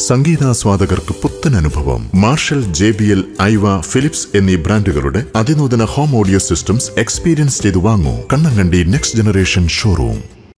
സംഗീതാസ്വാദകർക്ക് പുത്തൻ അനുഭവം Marshall J B L Aiwa Philips എന്നീ ബ്രാൻഡുകളുടെ അതിനൂതന ഹോം ഓഡിയോ സിസ്റ്റംസ് എക്സ്പീരിയൻസ് ചെയ്തു വാങ്ങൂ കണ്ണങ്കണ്ടി നെക്സ്റ്റ് ജനറേഷൻ ഷോറൂം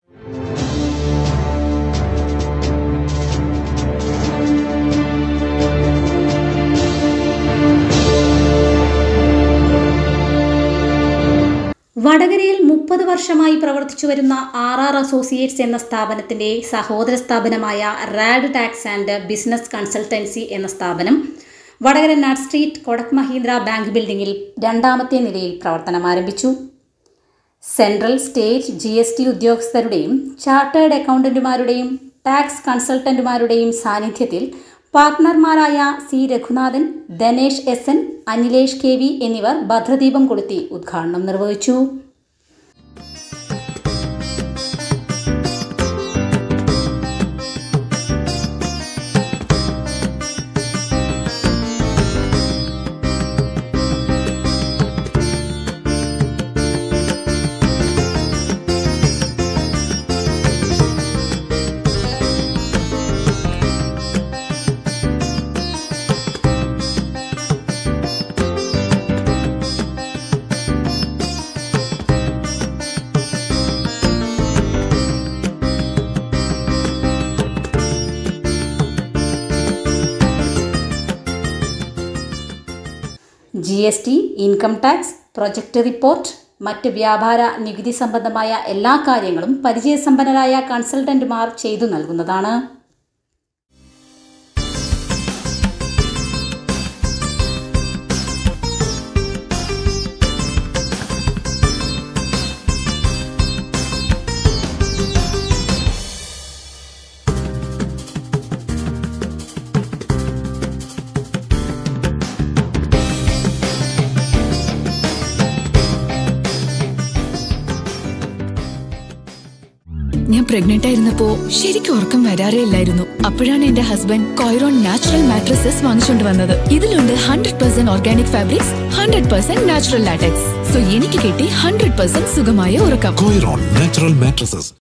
വടകരയിൽ മുപ്പത് വർഷമായി പ്രവർത്തിച്ചു വരുന്ന ആർ ആർ അസോസിയേറ്റ്സ് എന്ന സ്ഥാപനത്തിന്റെ സഹോദര സ്ഥാപനമായ Rad tax and business consultancy എന്ന സ്ഥാപനം Vadakara nut street Kotak Mahindra bank ബിൽഡിംഗിൽ രണ്ടാമത്തെ നിലയിൽ പ്രവർത്തനം ആരംഭിച്ചു central state G S T ഉദ്യോഗസ്ഥരുടെയും ചാർട്ടേഡ് അക്കൗണ്ടന്റുമാരുടെയും ടാക്സ് കൺസൾട്ടന്റുമാരുടെയും സാന്നിധ്യത്തിൽ പാർട്ട്ണർമാരായ C Raghunathan Dhanesh S N Anilesh K V എന്നിവർ ഭദ്രദീപം കൊളുത്തി ഉദ്ഘാടനം നിർവഹിച്ചു G S T income tax project report മറ്റ് വ്യാപാര നികുതി സംബന്ധമായ എല്ലാ കാര്യങ്ങളും പരിചയസമ്പന്നരായ കൺസൾട്ടന്റുമാർ ചെയ്തു നൽകുന്നതാണ് ഞാൻ പ്രഗ്നന്റ് ആയിരുന്നപ്പോ ശരിക്കും ഉറക്കം വരാറേ ഇല്ലായിരുന്നു അപ്പോഴാണ് എന്റെ ഹസ്ബൻഡ് കോയറോൺ നാച്ചുറൽ മാട്രസസ് വാങ്ങിച്ചുകൊണ്ട് വന്നത് ഇതിലുണ്ട് hundred percent organic fabrics hundred percent natural latex so എനിക്ക് കിട്ടി ഹൺഡ്രഡ് പെർസെന്റ് സുഖമായ ഉറക്കം Coiron Natural Mattresses